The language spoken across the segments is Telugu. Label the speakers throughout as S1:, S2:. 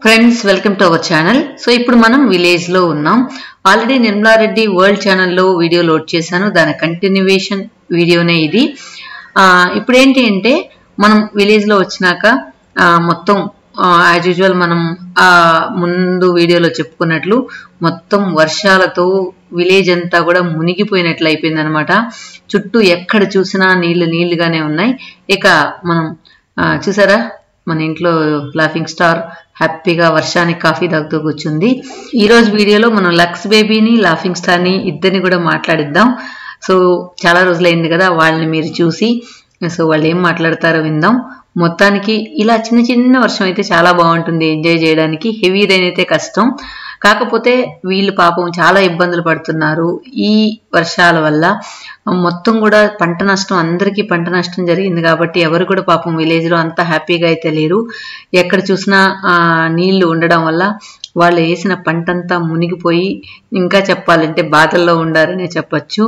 S1: Friends welcome to our channel so ఇప్పుడు మనం విలేజ్ లో ఉన్నాం ఆల్రెడీ నిర్మలారెడ్డి వరల్డ్ ఛానల్లో వీడియో లోడ్ చేశాను దాని కంటిన్యూవేషన్ వీడియోనే ఇది ఆ, ఇప్పుడు ఏంటి అంటే మనం విలేజ్ లో వచ్చినాక ఆ, మొత్తం యాజ్ యూజువల్ మనం ఆ ముందు వీడియోలో చెప్పుకున్నట్లు మొత్తం వర్షాలతో విలేజ్ అంతా కూడా మునిగిపోయినట్లు అయిపోయింది అనమాట చుట్టూ ఎక్కడ చూసినా నీళ్లు నీళ్లుగానే ఉన్నాయి ఇక మనం ఆ, చూసారా మన ఇంట్లో లాఫింగ్ స్టార్ హ్యాపీగా వర్షానికి కాఫీ తాగుతూ కూర్చుంది ఈ రోజు వీడియోలో మనం లక్స్ బేబీని లాఫింగ్ స్టార్ ని ఇద్దరిని కూడా మాట్లాడిద్దాం సో చాలా రోజులైంది కదా వాళ్ళని మీరు చూసి సో వాళ్ళు ఏం మాట్లాడతారో విందాం మొత్తానికి ఇలా చిన్న చిన్న వర్షం అయితే చాలా బాగుంటుంది ఎంజాయ్ చేయడానికి హెవీ రైన్ అయితే కష్టం కాకపోతే వీళ్ళు పాపం చాలా ఇబ్బందులు పడుతున్నారు ఈ వర్షాల వల్ల మొత్తం కూడా పంట నష్టం అందరికీ పంట నష్టం జరిగింది కాబట్టి ఎవరు కూడా పాపం విలేజ్ లో అంత హ్యాపీగా అయితే లేరు ఎక్కడ చూసినా ఆ, నీళ్లు ఉండడం వల్ల వాళ్ళు వేసిన పంటంతా మునిగిపోయి ఇంకా చెప్పాలంటే బాధల్లో ఉండారనే చెప్పొచ్చు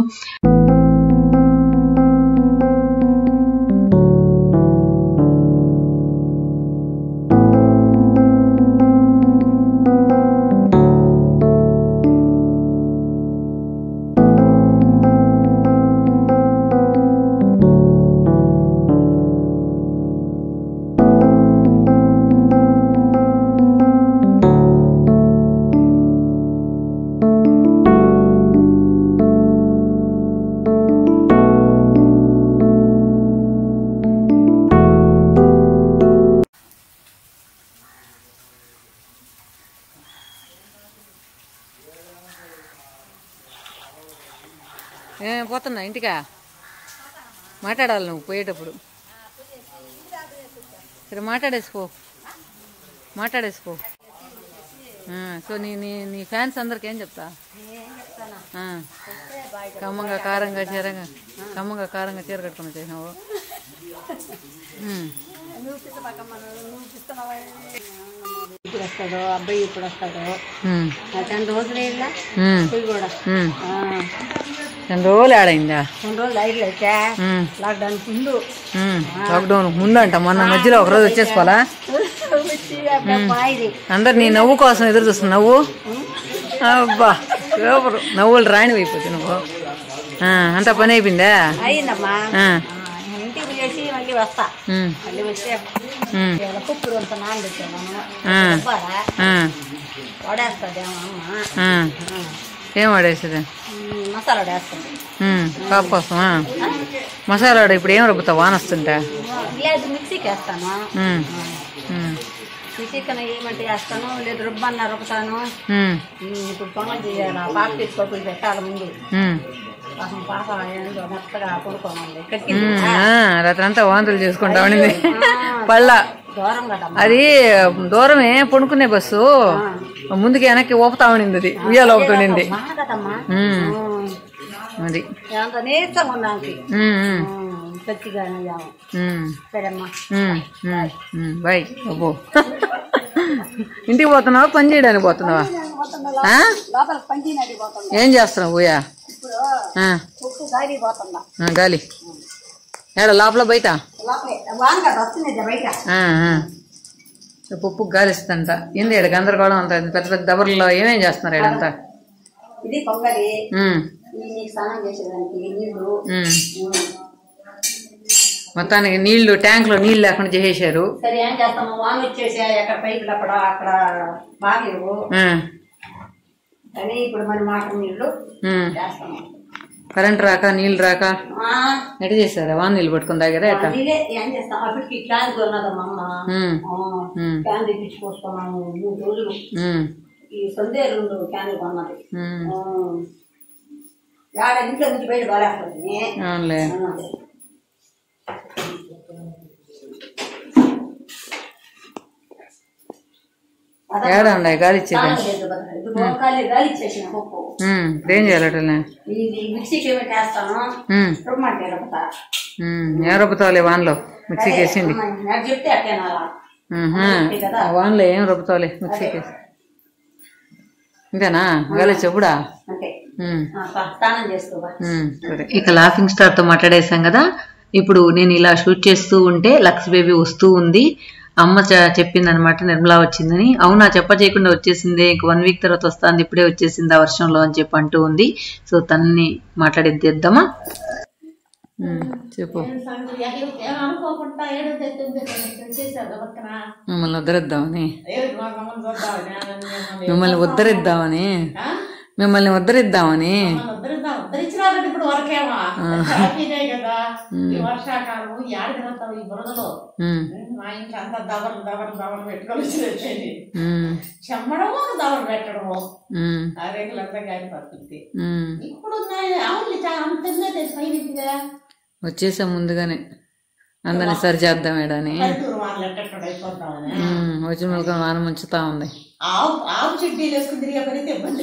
S1: ఏ పోతున్నా ఇంటికా మాట్లాడాలి నువ్వు పోయేటప్పుడు సరే మాట్లాడేసుకో మాట్లాడేసుకో ఆ, సో నీ నీ నీ ఫ్యాన్స్ అందరికి ఏం చెప్తా ఆ. కమ్మంగా కారంగా చీరంగా కమ్మంగా కారంగా చీర కట్టుకుని చేసినావు ఉమ్.
S2: ఇప్పుడు వస్తాడు అబ్బాయి ఇప్పుడు వస్తాడు
S1: ఉమ్.
S2: రెండు రోజులు ఇలా
S1: ఉమ్.
S2: పోయి కూడా
S1: ఉమ్.
S2: ఆ,
S1: రెండు రోజులు ఆడైందా
S2: రెండు రోజులు లైట్లు అయితే
S1: ఉమ్.
S2: లాక్డౌన్ ముందు
S1: ఉమ్. లాక్డౌన్ ముందంట మొన్న మధ్యలో ఒక రోజు వచ్చేసుకోవాలా
S2: వచ్చి అబ్బా బాయిది
S1: అందరు నీ నవ్వు కోసం ఎదురు చూస్తున్నా నవ్వు అబ్బా సూపర్ నవ్వులు రాని అయిపోతుంది నువ్వు ఆ, అంతా పని అయిపోయిందా
S2: అయిందమ్మా
S1: ఆ,
S2: ఆ, ఇంటికి పోయేసి మళ్ళీ వస్తా
S1: ఉమ్,
S2: మళ్ళీ వచ్చి
S1: ఉమ్,
S2: ఇవాళ కుప్పుడు అంత నానబెట్టాను
S1: ఆ.
S2: రుబ్బాలా
S1: ఆ,
S2: వడేస్తుందేమో అమ్మ
S1: ఆ.
S2: ఆ,
S1: ఏం వాడేసేది
S2: ఉమ్, మసాలా వడేస్తుంది
S1: ఉమ్, పాప కోసం ఆ. మసాలా వాడు ఇప్పుడు ఏం రుబ్బుతావు వాన వస్తుంటా
S2: లేదు మిక్సీకి వేస్తాను
S1: ఉమ్, ఉమ్,
S2: మిక్సీకి ఏమంటే వేస్తాను లేదు రుబ్బన్న రుబ్బతాను
S1: ఉమ్,
S2: ఉమ్, ఇప్పుడు పొంగల్ చేయాలి ఆ పాప తీసుకోకుండా పెట్టాలి ముందు
S1: ఉమ్.
S2: పాపం పాప ఏందో మెత్తగా పడుకోవాలి
S1: ఉమ్, ఆ, రాత్రంతా వాంతులు చేసుకుంటా ఉండింది పళ్ళ
S2: దూరం కదమ్మా
S1: అది దూరమే పడుకునే బస్సు ముందుకి వెనక్కి ఊపుతా ఉండింది అది ఉయ్యాలు ఊపుతుండింది
S2: బాగా కదమ్మా
S1: ఉమ్,
S2: ఉమ్,
S1: అది
S2: ఎంత నీరసంగా ఉన్నాకి
S1: ఉమ్, ఉమ్,
S2: గట్టిగానే అయ్యాము
S1: ఉమ్,
S2: సరేమ్మా
S1: ఉమ్, ఉమ్, ఉమ్, బాయ్ అబ్బో ఇంటికి పోతున్నావా పని చేయడానికి పోతున్నావా ఆ?
S2: లోపల పంచి నడిపోతుందా
S1: ఏం చేస్తున్నావు ఊయా
S2: ఇప్పుడు
S1: ఆ,
S2: ఉప్పు గాలి పోతుందా
S1: ఆ, గాలి ఏడ లోపల బయట
S2: లోపలే వాన కదా వస్తుంది బయట
S1: ఆ, ఆ. పప్పు గాలిస్తుందంట ఏంది ఇక్కడ గందరగోళం అంత పెద్ద పెద్ద దబర్లో ఏమేం చేస్తున్నారు ఇడంతా
S2: ఇది పొంగలి
S1: ఉమ్,
S2: ఈ నీకు స్నానం చేసేదానికి నీళ్లు
S1: ఉమ్.
S2: ఉమ్.
S1: మొత్తానికి నీళ్లు ట్యాంక్ లో నీళ్లు లేకుండా చేసేశారు
S2: సరే ఏం చేస్తాము వాన వచ్చేసి ఎక్కడ పైపులు అక్కడ అక్కడ బాగలేవు
S1: ఉమ్,
S2: కానీ ఇప్పుడు మన మాట నీళ్లు
S1: ఉమ్.
S2: చేస్తాము
S1: కరెంట్ రాక నీళ్లు రాక
S2: ఆ,
S1: ఎట చేశారా వాన నీళ్ళు పట్టుకుని తాగారా ఎట్ట
S2: నీళ్ళే ఏం చేస్తాం అప్పటికి క్యాన్ కొన్నదమ్మా అమ్మ
S1: ఉమ్,
S2: ఆ,
S1: ఉమ్,
S2: క్యాన్ తెప్పించుకొస్తున్నాము మూడు రోజులు
S1: ఉమ్,
S2: ఈ సందే రెండు క్యాన్లు కొన్నది
S1: ఉమ్.
S2: ఆ, యాడ ఇంట్లో నుంచి బయట బాలేస్తుంది
S1: అవునులే ఏడా ఉన్నాయి గాలి ఇచ్చేది
S2: గాలి ఇచ్చేసిన పప్పు
S1: ఉమ్, ఏం చేయాలటలే
S2: ఇది మిక్సీకి ఏమి వేస్తాను
S1: ఉమ్,
S2: రుమ్మంటే రుబ్బతా
S1: ఉమ్, ఏ రుబ్బుతావులే వానలో మిక్సీకి వేసింది
S2: నాకు చెప్తే అట్టేనాలా
S1: ఉహు. ఆ వానలో ఏం రుబ్బుతావులే మిక్సీకి వేసి ఇంతేనా గాలి చెప్పుడా
S2: అంటే
S1: ఉమ్.
S2: ఆ, పా, స్నానం చేసుకోవా
S1: ఇక లాఫింగ్ స్టార్ తో మాట్లాడేశాం కదా ఇప్పుడు నేను ఇలా షూట్ చేస్తూ ఉంటే లక్స్ బేబీ వస్తూ ఉంది అమ్మ చెప్పింది అనమాట నిర్మలా వచ్చిందని అవునా చెప్ప చేయకుండా వచ్చేసింది ఇంక వన్ వీక్ తర్వాత వస్తుంది ఇప్పుడే వచ్చేసింది ఆ వర్షంలో అని చెప్పి అంటూ ఉంది సో తనని మాట్లాడిద్దామా చెప్పు
S2: ఏమనుకోకుండా ఏడు తెచ్చింది చేశారు పక్కన
S1: మిమ్మల్ని వద్దరిద్దామని
S2: ఏడు మమ్మల్ని చూద్దామని
S1: మిమ్మల్ని ఉద్ధరిద్దామని
S2: ఆ?
S1: మిమ్మల్ని ఉద్ధరిద్దామని
S2: మమ్మల్ని ఉద్ధరిద్దాం ఉద్ధరించినారంటే ఇప్పుడు వరకేమా హ్యాపీనే కదా ఈ వర్షాకాలం ఏడు తిరుగుతాం ఈ బురదలో
S1: ఉమ్,
S2: మా ఇంట్లో అంతా దవలు దవలు దవలు పెట్టుకొని వచ్చేది
S1: ఉమ్,
S2: చెమ్మడము ఒక దవలు పెట్టడము
S1: ఉమ్,
S2: ఆ రేగులంతా గాలి పడుతుంది
S1: ఉమ్.
S2: ఇప్పుడు అవును చాలా అంతంగా పైన
S1: వచ్చేసాం ముందుగానే అందరిని సరి చేద్దామేడని
S2: పల్లెటూరు వాళ్ళు ఎక్కడ అయిపోతామని
S1: ఉమ్, వచ్చిన మొలక వాన ముంచుతా ఉంది
S2: ఆవు ఆవు చెడ్డీలు వేసుకుని తిరిగే పని ఇబ్బంది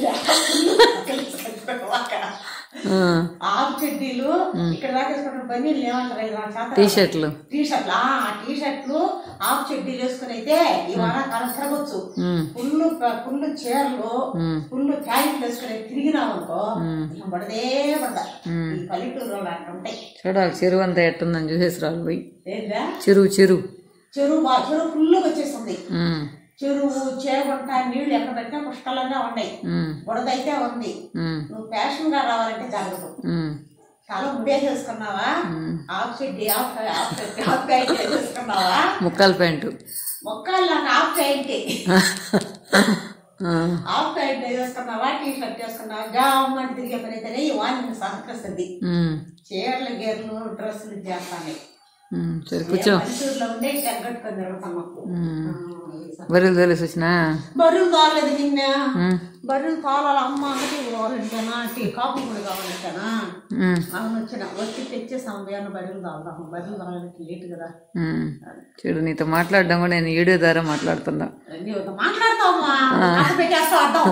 S1: ఆ,
S2: ఆవు చెడ్డీలు ఇక్కడ దాకా వేసుకుంటారు బనీళ్ళు ఏమంటారు ఇది నా చేత
S1: టీ షర్ట్లు
S2: టీ షర్ట్లు ఆ టీ షర్ట్లు ఆవు చెడ్డీలు వేసుకుని అయితే ఈ వానాకాలం తిరగచ్చు
S1: ఉమ్,
S2: ఫుల్ ఫుల్ చీరలు
S1: ఉమ్,
S2: ఫుల్ ప్యాంట్లు వేసుకుని తిరిగినామనుకో
S1: ఉమ్.
S2: ఇక పడదే పడ ఈ పల్లెటూరులో అట్లా ఉంటాయి
S1: చూడాలి చెరువు అంతా ఎట్టుందని చూసేసి రాలి పోయి
S2: ఏందా
S1: చెరువు చెరువు
S2: చెరువు బా చెరువు ఫుల్గా వచ్చేస్తుంది
S1: ఉమ్,
S2: చెరువు చేపంట నీళ్లు ఎక్కడ పెట్టినా పుష్కలంగా ఉన్నాయి
S1: ఉమ్,
S2: బుడదైతే ఉంది
S1: ఉమ్,
S2: నువ్వు ఫ్యాషన్ గా రావాలంటే జరగదు
S1: ఉమ్,
S2: చాలా ముడే చేసుకున్నావా ఆఫ్ చెడ్డి ఆఫ్ ఆఫ్ చెడ్డి, ఆఫ్ ప్యాంట్ చేసుకున్నావా
S1: ముక్కల ప్యాంటు
S2: మొక్కలు నాకు ఆఫ్ ప్యాంట్
S1: ఆ,
S2: ఆఫ్ ప్యాంట్ వేసుకున్నావా టీ షర్ట్ వేసుకున్నావా జామని తిరిగే పని అయితేనే ఈ వాణి సహకరిస్తుంది
S1: ఉమ్,
S2: చీరలు గేర్లు డ్రెస్సులు చేస్తాను
S1: ఉమ్, సరే కూర్చో
S2: పల్లెటూరులో ఉండే తగ్గట్టుకొని తిరుగుతున్నాం
S1: ఉమ్. బరువులు తెలిసి వచ్చినా
S2: బరువు కాలేదు నిన్న
S1: ఉమ్,
S2: బరువు కావాలి అమ్మ అంటే కావాలంటేనా టీ కాఫీ కూడా కావాలంటేనా
S1: ఉమ్,
S2: అవును వచ్చిన వచ్చి తెచ్చేసాం వేరే బరువులు కావాలి బరువులు కావాలంటే లేట్ కదా
S1: ఉమ్. చూడు నీతో మాట్లాడడం కూడా నేను వీడియో ద్వారా మాట్లాడుతున్నా
S2: నీవు మాట్లాడతావమ్మా కప్ప పెట్టేస్తావు అర్థం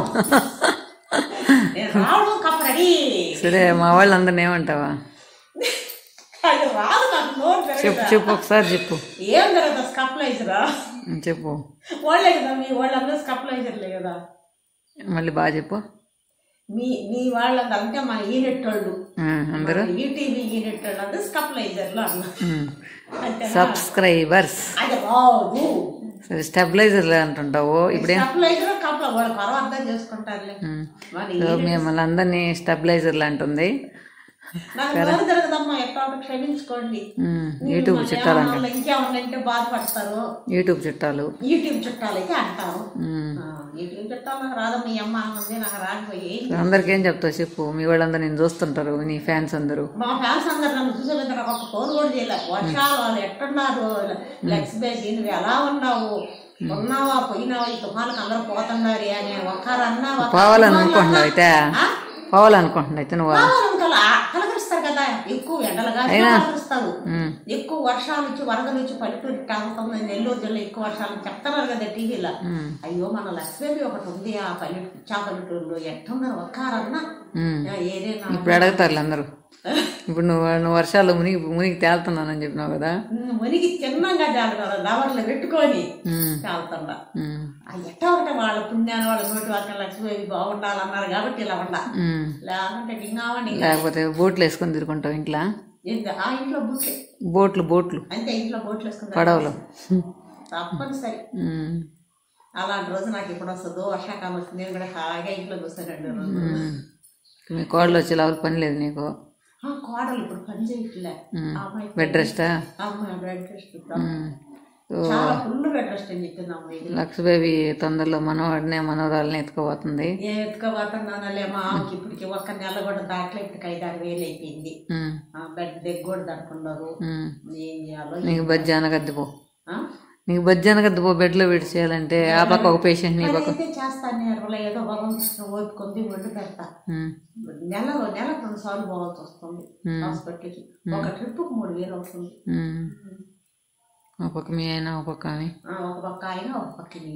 S2: నేను రావడం కప్ప రెడీ
S1: సరే మా వాళ్ళందరిని ఏమంటావా
S2: అది రాదు నాకు నోరు
S1: చెప్పు
S2: తిరగదు.
S1: చెప్పు ఒకసారి చెప్పు
S2: ఏం జరగదు స్కప్లైజరా
S1: ఉమ్, చెప్పు
S2: వాళ్ళే కదా మీ వాళ్ళందరూ స్కప్లైజర్లే కదా
S1: మళ్ళీ బాగా చెప్పు
S2: మీ మీ వాళ్ళంతా అంటే మా యూనిట్ వాళ్ళు
S1: ఉమ్, అందరూ
S2: ఈటీవీ యూనిట్ వాళ్ళు అందరూ స్కప్లైజర్లు అన్న
S1: ఉమ్.
S2: అంతేనా
S1: సబ్స్క్రైబర్స్
S2: అది రాదు
S1: సరే స్టెబిలైజర్లు అంటుంటావు ఇప్పుడే
S2: స్కప్లైజర్ కప్పల వాళ్ళు కొరవ అర్థం చేసుకుంటారులే
S1: ఉమ్.
S2: మరి
S1: సో మిమ్మల్ని అందరినీ స్టెబిలైజర్లు అంటుంది
S2: నాకు నోరు తిరగదమ్మా ఎక్కడ క్షమించుకోండి
S1: ఉమ్, యూట్యూబ్ చుట్టాలంట
S2: ఏమన్నా ఇంకేమన్నంటే బాధపడతారు
S1: యూట్యూబ్ చుట్టాలు
S2: యూట్యూబ్ చుట్టాలైతే అంటారు
S1: ఉమ్.
S2: ఆ, యూట్యూబ్ చుట్టాలు నాకు రాదమ్మా ఈ అమ్మ ఉంది నాకు రాకపోయి
S1: అందరికి ఏం చెప్తావు చెప్పు మీ వాళ్ళందరూ నేను చూస్తుంటారు నీ ఫ్యాన్స్ అందరూ
S2: మా ఫ్యాన్స్ అందరు నన్ను చూసేది నాకు ఒక ఫోన్ కూడా చేయలే వర్షాలు వాళ్ళు ఎట్టున్నారు లెక్స్ బేసి నువ్వు ఎలా ఉన్నావు ఉన్నావా పోయినావా ఈ తుఫానికి అందరూ పోతున్నారు అని ఒకరు అన్నా ఒకరు
S1: పోవాలని అనుకుంటున్నావు అయితే
S2: ఆ?
S1: పోవాలనుకుంటున్నావు అయితే నువ్వు
S2: కావాలనుకోవాలి. ఆ, కలకరిస్తారు కదా ఎక్కువ ఎండలుగా కలకరిస్తారు
S1: ఉమ్,
S2: ఎక్కువ వర్షాలు వచ్చి వరద నుంచి పల్లెటూరు తాగుతుంది నెల్లూరు జిల్లా ఎక్కువ వర్షాలు చెప్తున్నారు కదా టీవీలో
S1: ఉమ్,
S2: అయ్యో మన లక్ష్మీ ఒకటి ఉంది ఆ పల్లె చా పల్లెటూరులో ఎట్టున్నారు ఒక్కారన్నా
S1: ఉమ్.
S2: ఏదైనా
S1: ఇప్పుడు అడుగుతారు అందరూ ఇప్పుడు నువ్వు నువ్వు వర్షాలు మునిగి మునిగి తేలుతున్నానని చెప్పినావు కదా
S2: మునిగి చిన్నగా జాగ్రత్త లవర్లు పెట్టుకొని
S1: ఉమ్,
S2: చాలుతుండ
S1: ఉమ్,
S2: ఆ ఎట్టా ఒకటే వాళ్ళ పుణ్యాన్ని వాళ్ళ నోటి వాక్యం లక్ష్మీదేవి బాగుండాలన్నారు కాబట్టి ఇలా ఉండ
S1: ఉమ్.
S2: లేకుంటే డింగావండి
S1: లేకపోతే బోట్లు వేసుకొని తిరుగుంటావు ఇంట్లో
S2: ఏంటి ఆ ఇంట్లో బుట్టే
S1: బోట్లు బోట్లు
S2: అంతే ఇంట్లో బోట్లు వేసుకుంటారు
S1: పడవలు
S2: తప్పనిసరి
S1: ఉమ్,
S2: అలాంటి రోజు నాకు ఇప్పుడు వస్తుందో వర్షాకాలం వస్తుంది నేను కూడా హాయిగా ఇంట్లో కూర్చోనండి రోజు
S1: ఉమ్. మీ కోడలు వచ్చి లోపల పని లేదు నీకు
S2: ఆ కోడలు ఇప్పుడు పని చేయట్లే
S1: ఉమ్.
S2: ఆ అమ్మాయి
S1: బెడ్ రెస్టా
S2: ఆ అమ్మాయి బెడ్ రెస్ట్ ఇద్దాం.
S1: ఉమ్. సో
S2: చాలా ఫుల్ బెడ్ రెస్ట్ అని చెప్పింది అమ్మాయి
S1: లక్స్ బేబీ తొందరలో మనవాడిని మనవరాలని ఎత్తుకోబోతుంది
S2: ఏ ఎత్తుకోబోతున్నానలే మా ఆమెకి ఇప్పటికి ఒక్క నెల కూడా దాంట్లో ఇప్పటికి ఐదు ఆరు వేలు అయిపోయింది
S1: ఉమ్,
S2: ఆ బెడ్ దగ్గర కూడా దడుకున్నారు
S1: ఉమ్.
S2: ఏం చేయాలో
S1: నీకు బజ్జాన గద్దిపో
S2: ఆ?
S1: నీకు బజ్జాన గద్దిపో బెడ్లో పెట్టి చేయాలంటే ఆ పక్క ఒక పేషెంట్ నీ పక్క
S2: అయితే చేస్తాను నేను ఏదో భగవంతుడు ఓపుకుంది వండి పెడతా
S1: ఉమ్,
S2: నెలలో నెలకు రెండు సార్లు పోవాల్సి వస్తుంది
S1: ఉమ్.
S2: హాస్పిటల్కి ఒక ట్రిప్కి మూడు వేలు అవుతుంది
S1: ఉమ్. ఒక పక్క మీ అయినా ఒక పక్క ఆమె
S2: ఆ, ఒక పక్క ఆయన ఒక పక్క నీ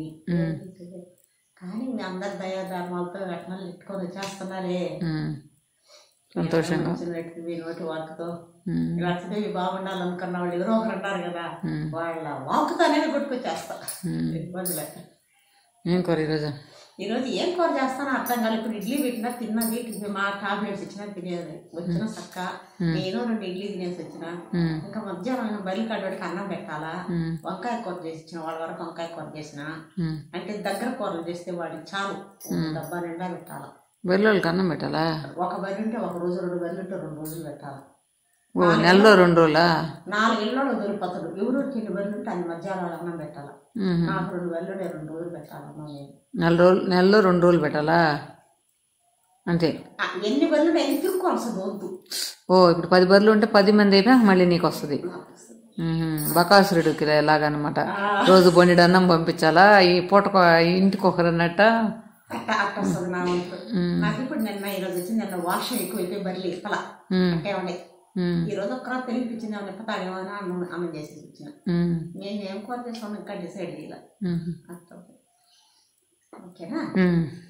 S2: కానీ మీ అందరి దయాధర్మాలతో వెంటనే పెట్టుకొని వచ్చేస్తున్నారే
S1: ఉమ్. సంతోషంగా
S2: వచ్చినట్టు మీ నోటి వాకుతో
S1: ఉమ్,
S2: లక్ష్మీదేవి బాగుండాలనుకున్న వాళ్ళు ఎవరో ఒకరు అంటారు కదా
S1: ఉమ్.
S2: వాళ్ళ వాకుతోనే కొట్టుకొచ్చేస్తా
S1: ఉమ్.
S2: ఇబ్బంది లేక
S1: ఏం కూర ఈరోజు
S2: ఈరోజు ఏం కూర చేస్తానో అర్థం కాదు ఇప్పుడు ఇడ్లీ పెట్టినా తిన్నది టిఫిన్ మా టాబ్లెట్స్ ఇచ్చినా తినేది వచ్చిన చక్క నేను రెండు ఇడ్లీ తినేసి వచ్చిన
S1: ఉమ్,
S2: ఇంకా మధ్యాహ్నం బయలు కడవాడికి అన్నం పెట్టాలా
S1: ఉమ్,
S2: వంకాయ కూర చేసి ఇచ్చిన వాళ్ళ వరకు వంకాయ కూర చేసిన
S1: ఉమ్.
S2: అంటే దగ్గర కూరలు చేస్తే వాడికి చాలు ఒక డబ్బా నిండా పెట్టాలా
S1: బెల్లోళ్ళకి అన్నం పెట్టాలా
S2: ఒక బరి ఉంటే ఒక రోజు రెండు బర్రెలు ఉంటే రెండు రోజులు పెట్టాలి
S1: ఓ నెలలో రెండు రోజులా
S2: నాలుగు ఇళ్ళలో దొరిపోతాడు ఎవరికి ఎన్ని బర్రెలు ఉంటే అన్ని మధ్యాహ్నం అన్నం పెట్టాలి
S1: ఉహు.
S2: నాకు రెండు బర్రెలు ఉంటే రెండు రోజులు పెట్టాలి అన్నం నేను
S1: నెల రోజులు నెలలో రెండు రోజులు పెట్టాలా అంతే
S2: ఆ, ఎన్ని బర్రెలు ఉంటే ఎన్ని తిరుక్కోవాల్సి వద్దు
S1: ఓ ఇప్పుడు పది బర్రెలు ఉంటే పది మంది అయిపోయాక మళ్ళీ నీకు వస్తుంది బకాసురుడికి ఎలాగనమాట రోజు బొండి అన్నం పంపించాలా ఈ పూటకు ఇంటికి ఒకరు అన్నట్ట
S2: అట్ట అట్ట వస్తుంది నా వంతు నాకు ఇప్పుడు నిన్న ఈరోజు వచ్చింది నిన్న వాషం ఎక్కువ అయిపోయి బర్రెలు ఇప్పల
S1: ఉమ్,
S2: అంటే ఉండే
S1: ఉమ్,
S2: ఈ రోజు ఒక్కరా తెలిపించింది ఏమన్నా ఇప్పతాడేమో అని అన్నం అన్నం చేసి ఇచ్చిన
S1: ఉమ్,
S2: నేను ఏం కూర చేస్తాను ఇంకా డిసైడ్ చేయాలి
S1: ఉమ్,
S2: అట్లా ఓకేనా
S1: ఉమ్.